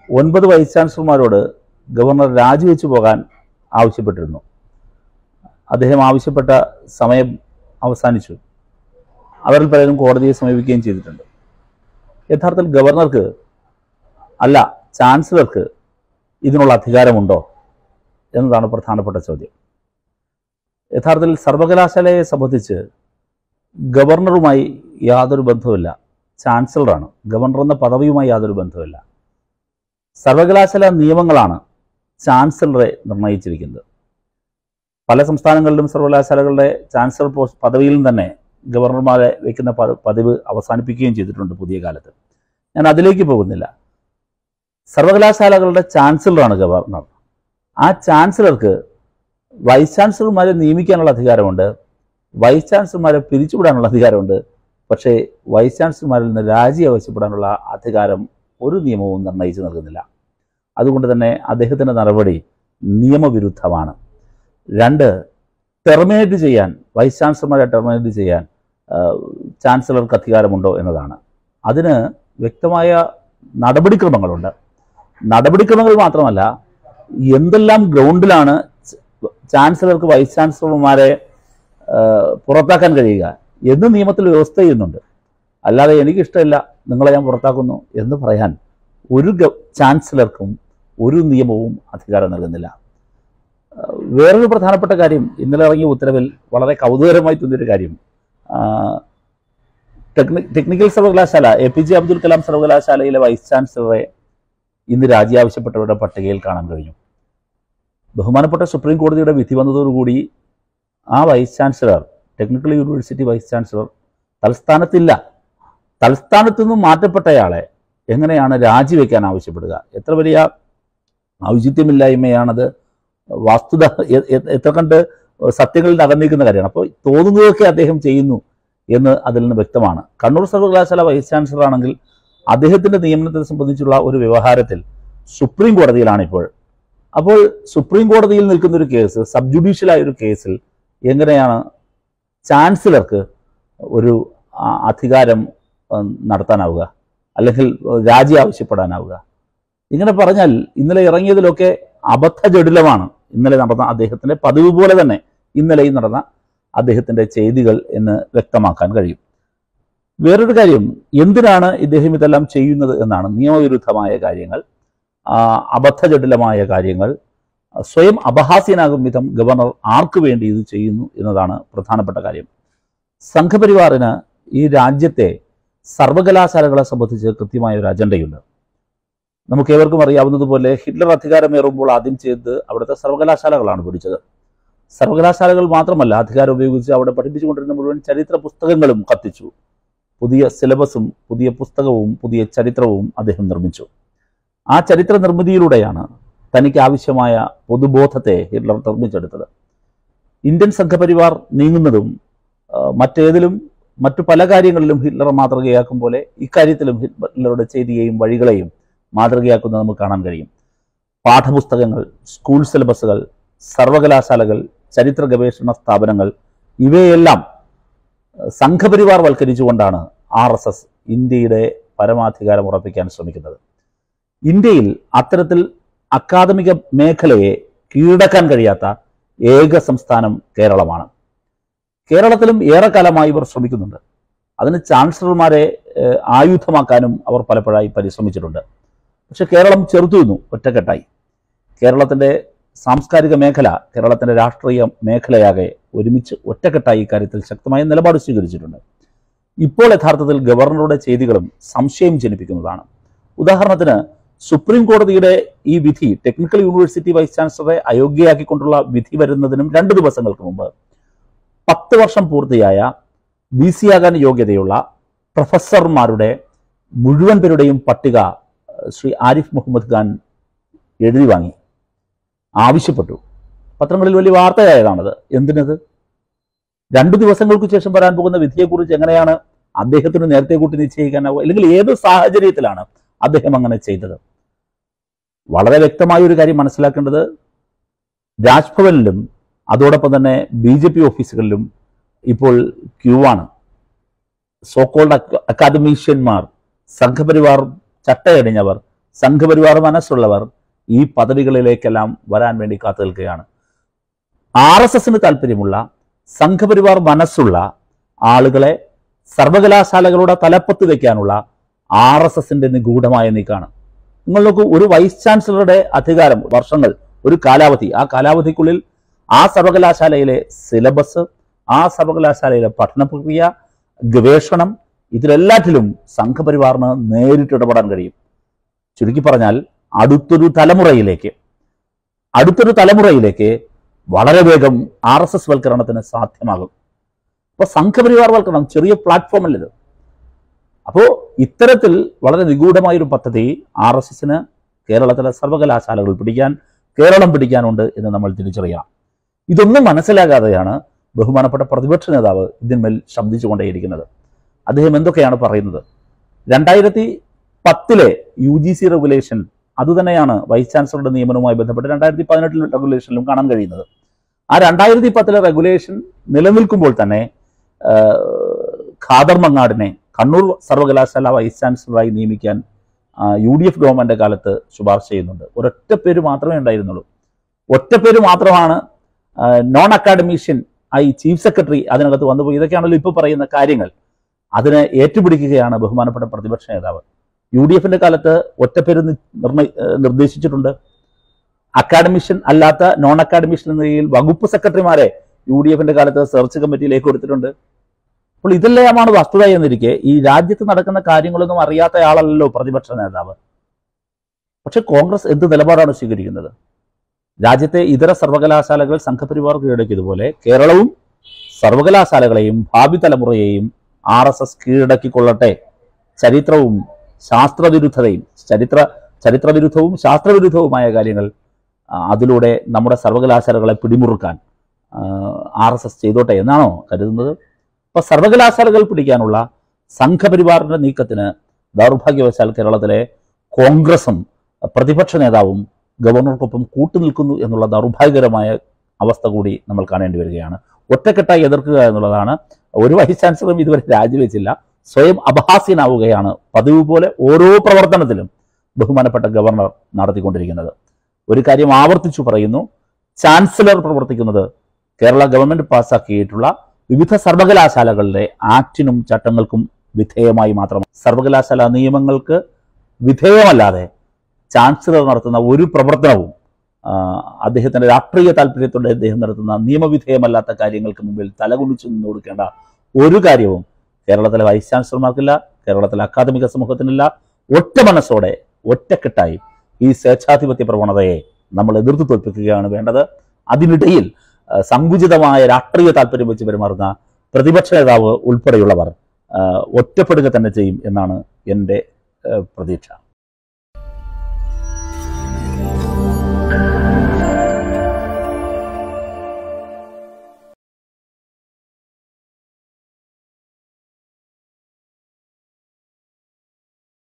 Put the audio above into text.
ഒൻപത് vice ചാൻസലർമാരോട് governor രാജിവെച്ചു പോകാൻ ആവശ്യപ്പെട്ടിരുന്നു അദ്ദേഹം ആവശ്യപ്പെട്ട സമയം അവസാനിച്ചു അവരിൽ പലരും കോടതിയെ സമീപിക്കുകയും ചെയ്തിട്ടുണ്ട് യഥാർത്ഥത്തിൽ ഗവർണർക്ക് അല്ല ചാൻസലർക്ക് ഇതിനുള്ള അധികാരമുണ്ടോ എന്നതാണ് പ്രധാനപ്പെട്ട ചോദ്യം യഥാർത്ഥത്തിൽ സർവകലാശാലയെ സംബന്ധിച്ച് ഗവർണറുമായി യാതൊരു ബന്ധവുമില്ല ചാൻസലറാണ് ഗവർണർ എന്ന പദവിയുമായി യാതൊരു ബന്ധവുമില്ല സർവകലാശാല നിയമങ്ങളാണ് ചാൻസലറെ നിർണയിച്ചിരിക്കുന്നത് പല സംസ്ഥാനങ്ങളിലും സർവകലാശാലകളുടെ ചാൻസലർ പോസ്റ്റ് പദവിയിലും തന്നെ ഗവർണർമാരെ വയ്ക്കുന്ന പ- പതിവ് അവസാനിപ്പിക്കുകയും ചെയ്തിട്ടുണ്ട് പുതിയ കാലത്ത് ഞാൻ അതിലേക്ക് പോകുന്നില്ല സർവകലാശാലകളുടെ ചാൻസലറാണ് ഗവർണർ ആ ചാൻസലർക്ക് വൈസ് ചാൻസലർമാരെ നിയമിക്കാനുള്ള അധികാരമുണ്ട് വൈസ് ചാൻസലർമാരെ പിരിച്ചുവിടാനുള്ള അധികാരമുണ്ട് പക്ഷേ വൈസ് ചാൻസലർമാരിൽ നിന്ന് രാജി ആവശ്യപ്പെടാനുള്ള അധികാരം ഒരു നിയമവും നിർണ്ണയിച്ചു നൽകുന്നില്ല അതുകൊണ്ട് തന്നെ അദ്ദേഹത്തിൻ്റെ നടപടി നിയമവിരുദ്ധമാണ് രണ്ട് ടെർമിനേറ്റ് ചെയ്യാൻ വൈസ് ചാൻസലർമാരെ ടെർമിനേറ്റ് ചെയ്യാൻ ആ, ചാൻസലർക്ക് അധികാരമുണ്ടോ എന്നതാണ് അതിന് വ്യക്തമായ നടപടിക്രമങ്ങളുണ്ട് നടപടിക്രമങ്ങൾ മാത്രമല്ല എന്തെല്ലാം ഗ്രൗണ്ടിലാണ് ച- ചാൻസലർക്ക് വൈസ് ചാൻസലർമാരെ ആ, പുറത്താക്കാൻ കഴിയുക എന്ന് നിയമത്തിൽ വ്യവസ്ഥ ചെയ്യുന്നുണ്ട് അല്ലാതെ എനിക്കിഷ്ടമില്ല നിങ്ങളെ ഞാൻ പുറത്താക്കുന്നു എന്ന് പറയാൻ ഒരു ഗ- ചാൻസലർക്കും ഒരു നിയമവും അധികാരം നൽകുന്നില്ല ആ, വേറൊരു പ്രധാനപ്പെട്ട കാര്യം ഇന്നലെ ഇറങ്ങിയ ഉത്തരവിൽ വളരെ കൗതുകരമായി തോന്നിയൊരു കാര്യം ആ, ടെക്നി ടെക്നിക്കൽ സർവകലാശാല A P J Abdul Kalam സർവകലാശാലയിലെ വൈസ് ചാൻസലറെ ഇന്ന് രാജി ആവശ്യപ്പെട്ടവരുടെ പട്ടികയിൽ കാണാൻ കഴിഞ്ഞു ബഹുമാനപ്പെട്ട സുപ്രീം കോടതിയുടെ വിധി വന്നതോടുകൂടി ആ vice chancellor technical university vice chancellor തൽസ്ഥാനത്തില്ല തൽസ്ഥാനത്തു നിന്നും മാറ്റപ്പെട്ടയാളെ എങ്ങനെയാണ് രാജിവെക്കാൻ ആവശ്യപ്പെടുക എത്ര വലിയ ഔചിത്യമില്ലായ്മയാണത് വസ്തുത എ- എ- എത്ര കണ്ട് സത്യങ്ങളിൽ അകന്നിരിക്കുന്ന കാര്യമാണ് അപ്പോൾ തോന്നുന്നതൊക്കെ അദ്ദേഹം ചെയ്യുന്നു എന്ന് അതിൽ നിന്ന് വ്യക്തമാണ് കണ്ണൂർ സർവകലാശാല വൈസ് ചാൻസലർ ആണെങ്കിൽ അദ്ദേഹത്തിന്റെ നിയമനത്തെ സംബന്ധിച്ചുള്ള ഒരു വ്യവഹാരത്തിൽ സുപ്രീം കോടതിയിലാണ് ഇപ്പോൾ അപ്പോൾ സുപ്രീം കോടതിയിൽ നിൽക്കുന്ന ഒരു കേസ് സബ് ജുഡീഷ്യലായ ഒരു കേസിൽ എങ്ങനെയാണ് ചാൻസലർക്ക് ഒരു ആ, അധികാരം ഉം, നടത്താനാവുക അല്ലെങ്കിൽ ഉം, രാജി ആവശ്യപ്പെടാനാവുക ഇങ്ങനെ പറഞ്ഞാൽ ഇന്നലെ ഇറങ്ങിയതിലൊക്കെ അബദ്ധജടിലമാണ് ഇന്നലെ നടന്ന അദ്ദേഹത്തിന്റെ പതിവ് പോലെ തന്നെ ഇന്നലെയും നടന്ന അദ്ദേഹത്തിന്റെ ചെയ്തികൾ എന്ന് വ്യക്തമാക്കാൻ കഴിയും വേറൊരു കാര്യം എന്തിനാണ് ഇദ്ദേഹം ഇതെല്ലാം ചെയ്യുന്നത് എന്നാണ് നിയമവിരുദ്ധമായ കാര്യങ്ങൾ ആ, അബദ്ധജടിലമായ കാര്യങ്ങൾ ആ, സ്വയം അപഹാസ്യനാകും വിധം ഗവർണർ ആർക്കു വേണ്ടി ഇത് ചെയ്യുന്നു എന്നതാണ് പ്രധാനപ്പെട്ട കാര്യം സംഘപരിവാറിന് ഈ രാജ്യത്തെ സർവകലാശാലകളെ സംബന്ധിച്ച് കൃത്യമായ ഒരു അജണ്ടയുണ്ട് നമുക്ക് ഏവർക്കും അറിയാവുന്നതുപോലെ ഹിറ്റ്ലർ അധികാരമേറുമ്പോൾ ആദ്യം ചെയ്തത് അവിടുത്തെ സർവകലാശാലകളാണ് പിടിച്ചത് സർവകലാശാലകൾ മാത്രമല്ല അധികാരം ഉപയോഗിച്ച് അവിടെ പഠിപ്പിച്ചുകൊണ്ടിരുന്ന മുഴുവൻ ചരിത്ര പുസ്തകങ്ങളും കത്തിച്ചു പുതിയ സിലബസും പുതിയ പുസ്തകവും പുതിയ ചരിത്രവും അദ്ദേഹം നിർമ്മിച്ചു ആ ചരിത്ര നിർമ്മിതിയിലൂടെയാണ് തനിക്ക് ആവശ്യമായ പൊതുബോധത്തെ ഹിറ്റ്ലർ നിർമ്മിച്ചെടുത്തത് ഇന്ത്യൻ സംഘപരിവാർ നീങ്ങുന്നതും ആ, മറ്റേതിലും മറ്റു പല കാര്യങ്ങളിലും ഹിറ്റ്ലർ മാതൃകയാക്കും പോലെ ഇക്കാര്യത്തിലും ഹിറ്റ്ലറുടെ ചെയ്തിയെയും വഴികളെയും മാതൃകയാക്കുന്നത് നമുക്ക് കാണാൻ കഴിയും പാഠപുസ്തകങ്ങൾ സ്കൂൾ സിലബസുകൾ സർവകലാശാലകൾ ചരിത്ര ഗവേഷണ സ്ഥാപനങ്ങൾ ഇവയെല്ലാം അഹ്, സംഘപരിവാർ വൽക്കരിച്ചുകൊണ്ടാണ് ആർ എസ് എസ് ഇന്ത്യയുടെ പരമാധികാരം ഉറപ്പിക്കാൻ ശ്രമിക്കുന്നത് ഇന്ത്യയിൽ അത്തരത്തിൽ അക്കാദമിക മേഖലയെ കീഴടക്കാൻ കഴിയാത്ത ഏക സംസ്ഥാനം കേരളമാണ് കേരളത്തിലും ഏറെക്കാലമായി ഇവർ ശ്രമിക്കുന്നുണ്ട് അതിന് ചാൻസലർമാരെ ഏഹ്, ആയുധമാക്കാനും അവർ പലപ്പോഴായി പരിശ്രമിച്ചിട്ടുണ്ട് പക്ഷെ കേരളം ചെറുത്തുനിന്നു ഒറ്റക്കെട്ടായി കേരളത്തിൻ്റെ സാംസ്കാരിക മേഖല കേരളത്തിൻ്റെ രാഷ്ട്രീയ മേഖലയാകെ ഒരുമിച്ച് ഒറ്റക്കെട്ടായി ഇക്കാര്യത്തിൽ ശക്തമായ നിലപാട് സ്വീകരിച്ചിട്ടുണ്ട് ഇപ്പോൾ യഥാർത്ഥത്തിൽ ഗവർണറുടെ ചെയ്തികളും സംശയം ജനിപ്പിക്കുന്നതാണ് ഉദാഹരണത്തിന് സുപ്രീം കോടതിയുടെ ഈ വിധി ടെക്നിക്കൽ യൂണിവേഴ്സിറ്റി വൈസ് ചാൻസലറെ അയോഗ്യയാക്കിക്കൊണ്ടുള്ള വിധി വരുന്നതിനും രണ്ട് ദിവസങ്ങൾക്ക് മുമ്പ് പത്ത് വർഷം പൂർത്തിയായ ബി സി ആകാൻ യോഗ്യതയുള്ള പ്രൊഫസർമാരുടെ മുഴുവൻ പേരുടെയും പട്ടിക ഏഹ്, ശ്രീ ആരിഫ് മുഹമ്മദ് ഖാൻ എഴുതി വാങ്ങി ആവശ്യപ്പെട്ടു പത്രങ്ങളിൽ വലിയ വാർത്തയായതാണത് എന്തിനത് രണ്ടു ദിവസങ്ങൾക്ക് ശേഷം വരാൻ പോകുന്ന വിധിയെക്കുറിച്ച് എങ്ങനെയാണ് അദ്ദേഹത്തിന് നേരത്തെ കൂട്ടി നിശ്ചയിക്കാനാവുക അല്ലെങ്കിൽ ഏത് സാഹചര്യത്തിലാണ് അദ്ദേഹം അങ്ങനെ ചെയ്തത് വളരെ വ്യക്തമായ ഒരു കാര്യം മനസ്സിലാക്കേണ്ടത് രാജ്ഭവനിലും അതോടൊപ്പം തന്നെ ബി ജെ പി ഓഫീസുകളിലും ഇപ്പോൾ ക്യൂ ആണ് സോക്കോൾഡ് അക്കാദമീഷ്യന്മാർ സംഘപരിവാർ ചട്ടയടിഞ്ഞവർ സംഘപരിവാർ മനസ്സുള്ളവർ ഈ പദവികളിലേക്കെല്ലാം വരാൻ വേണ്ടി കാത്തു നിൽക്കുകയാണ് ആർ എസ് എസിന് താല്പര്യമുള്ള സംഘപരിവാർ മനസ്സുള്ള ആളുകളെ സർവകലാശാലകളുടെ തലപ്പത്ത് വെക്കാനുള്ള ആർ എസ് എസിന്റെ നിഗൂഢമായ നീക്കാണ് നിങ്ങൾ നോക്കൂ ഒരു വൈസ് ചാൻസലറുടെ അധികാരം വർഷങ്ങൾ ഒരു കാലാവധി ആ കാലാവധിക്കുള്ളിൽ ആ സർവകലാശാലയിലെ സിലബസ് ആ സർവകലാശാലയിലെ പഠന പ്രക്രിയ ഗവേഷണം ഇതിലെല്ലാറ്റിലും സംഘപരിവാറിന് നേരിട്ട് ഇടപെടാൻ കഴിയും ചുരുക്കി പറഞ്ഞാൽ അടുത്തൊരു തലമുറയിലേക്ക് അടുത്തൊരു തലമുറയിലേക്ക് വളരെ വേഗം ആർ എസ് എസ് വൽക്കരണത്തിന് സാധ്യമാകും അപ്പൊ സംഘപരിവാർ വൽക്കരണം ചെറിയ പ്ലാറ്റ്ഫോമല്ലത് അപ്പോ ഇത്തരത്തിൽ വളരെ നിഗൂഢമായൊരു പദ്ധതി ആർ എസ് എസിന് കേരളത്തിലെ സർവകലാശാലകൾ പിടിക്കാൻ കേരളം പിടിക്കാനുണ്ട് എന്ന് നമ്മൾ തിരിച്ചറിയണം ഇതൊന്നും മനസ്സിലാകാതെയാണ് ബഹുമാനപ്പെട്ട പ്രതിപക്ഷ നേതാവ് ഇതിന്മേൽ ശബ്ദിച്ചുകൊണ്ടേയിരിക്കുന്നത് അദ്ദേഹം എന്തൊക്കെയാണ് പറയുന്നത് രണ്ടായിരത്തി പത്തിലെ യു ജി സി റെഗുലേഷൻ അതുതന്നെയാണ് വൈസ് ചാൻസലറുടെ നിയമനവുമായി ബന്ധപ്പെട്ട് രണ്ടായിരത്തി പതിനെട്ടിലെ റെഗുലേഷനിലും കാണാൻ കഴിയുന്നത് ആ രണ്ടായിരത്തി പത്തിലെ റെഗുലേഷൻ നിലനിൽക്കുമ്പോൾ തന്നെ ആ, ഖാദർ മങ്ങാടിനെ കണ്ണൂർ സർവകലാശാല വൈസ് ചാൻസലറായി നിയമിക്കാൻ യു ഡി എഫ് ഗവൺമെന്റ് കാലത്ത് ശുപാർശ ചെയ്യുന്നുണ്ട് ഒരൊറ്റ പേര് മാത്രമേ ഉണ്ടായിരുന്നുള്ളൂ ഒറ്റ പേര് മാത്രമാണ് നോൺ അക്കാഡമീഷ്യൻ ആയി ചീഫ് സെക്രട്ടറി അതിനകത്ത് വന്നുപോയി ഇതൊക്കെയാണല്ലോ ഇപ്പോൾ പറയുന്ന കാര്യങ്ങൾ അതിനെ ഏറ്റുപിടിക്കുകയാണ് ബഹുമാനപ്പെട്ട പ്രതിപക്ഷ നേതാവ് യു ഡി എഫിന്റെ കാലത്ത് ഒറ്റപ്പേര് നി- നിർണയി ഏഹ് നിർദ്ദേശിച്ചിട്ടുണ്ട് അക്കാഡമിഷ്യൻ അല്ലാത്ത നോൺ അക്കാഡമിഷ്യൻ എന്ന നിലയിൽ വകുപ്പ് സെക്രട്ടറിമാരെ യു ഡി എഫിന്റെ കാലത്ത് സെർച്ച് കമ്മിറ്റിയിലേക്ക് കൊടുത്തിട്ടുണ്ട് അപ്പോൾ ഇതെല്ലാമാണ് വസ്തുത എന്നിരിക്കെ ഈ രാജ്യത്ത് നടക്കുന്ന കാര്യങ്ങളൊന്നും അറിയാത്ത ആളല്ലല്ലോ പ്രതിപക്ഷ നേതാവ് പക്ഷെ കോൺഗ്രസ് എന്ത് നിലപാടാണ് സ്വീകരിക്കുന്നത് രാജ്യത്തെ ഇതര സർവകലാശാലകൾ സംഘപരിവാർ കീഴടക്കിയതുപോലെ കേരളവും സർവകലാശാലകളെയും ഭാവി തലമുറയെയും ആർ എസ് എസ് കീഴടക്കിക്കൊള്ളട്ടെ ചരിത്രവും ശാസ്ത്രവിരുദ്ധതയും ചരിത്ര ചരിത്രവിരുദ്ധവും ശാസ്ത്രവിരുദ്ധവുമായ കാര്യങ്ങൾ ആ, അതിലൂടെ നമ്മുടെ സർവകലാശാലകളെ പിടിമുറുക്കാൻ ആർ എസ് എസ് ചെയ്തോട്ടെ എന്നാണോ കരുതുന്നത് അപ്പൊ സർവകലാശാലകൾ പിടിക്കാനുള്ള സംഘപരിവാറിന്റെ നീക്കത്തിന് ദൗർഭാഗ്യവശാൽ കേരളത്തിലെ കോൺഗ്രസും പ്രതിപക്ഷ നേതാവും ഗവർണർക്കൊപ്പം കൂട്ടുനിൽക്കുന്നു എന്നുള്ള ദൗർഭാഗ്യകരമായ അവസ്ഥ കൂടി നമ്മൾ കാണേണ്ടി വരികയാണ് ഒറ്റക്കെട്ടായി എതിർക്കുക എന്നുള്ളതാണ് ഒരു വൈസ് ചാൻസലറും ഇതുവരെ രാജിവെച്ചില്ല സ്വയം അപഹാസ്യനാവുകയാണ് പതിവ് പോലെ ഓരോ പ്രവർത്തനത്തിലും ബഹുമാനപ്പെട്ട ഗവർണർ നടത്തിക്കൊണ്ടിരിക്കുന്നത് ഒരു കാര്യം ആവർത്തിച്ചു പറയുന്നു ചാൻസലർ പ്രവർത്തിക്കുന്നത് കേരള ഗവൺമെന്റ് പാസ്സാക്കിയിട്ടുള്ള വിവിധ സർവകലാശാലകളുടെ ആക്ടിനും ചട്ടങ്ങൾക്കും വിധേയമായി മാത്രം സർവകലാശാല നിയമങ്ങൾക്ക് വിധേയമല്ലാതെ ചാൻസലർ നടത്തുന്ന ഒരു പ്രവർത്തനവും ആ, അദ്ദേഹത്തിന്റെ രാഷ്ട്രീയ താല്പര്യത്തോടെ അദ്ദേഹം നടത്തുന്ന നിയമവിധേയമല്ലാത്ത കാര്യങ്ങൾക്ക് മുമ്പിൽ തലകുണിച്ചു നിന്ന് കൊടുക്കേണ്ട ഒരു കാര്യവും കേരളത്തിലെ വൈസ് ചാൻസലർമാർക്കില്ല കേരളത്തിലെ അക്കാദമിക സമൂഹത്തിനില്ല ഒറ്റ മനസ്സോടെ ഒറ്റക്കെട്ടായി ഈ സ്വേച്ഛാധിപത്യ പ്രവണതയെ നമ്മൾ എതിർത്ത് തോൽപ്പിക്കുകയാണ് വേണ്ടത് അതിനിടയിൽ ആ, സങ്കുചിതമായ രാഷ്ട്രീയ താല്പര്യം വെച്ച് പെരുമാറുന്ന പ്രതിപക്ഷ നേതാവ് ഉൾപ്പെടെയുള്ളവർ ആ, ഒറ്റപ്പെടുക തന്നെ ചെയ്യും എന്നാണ് എൻ്റെ ആ, പ്രതീക്ഷ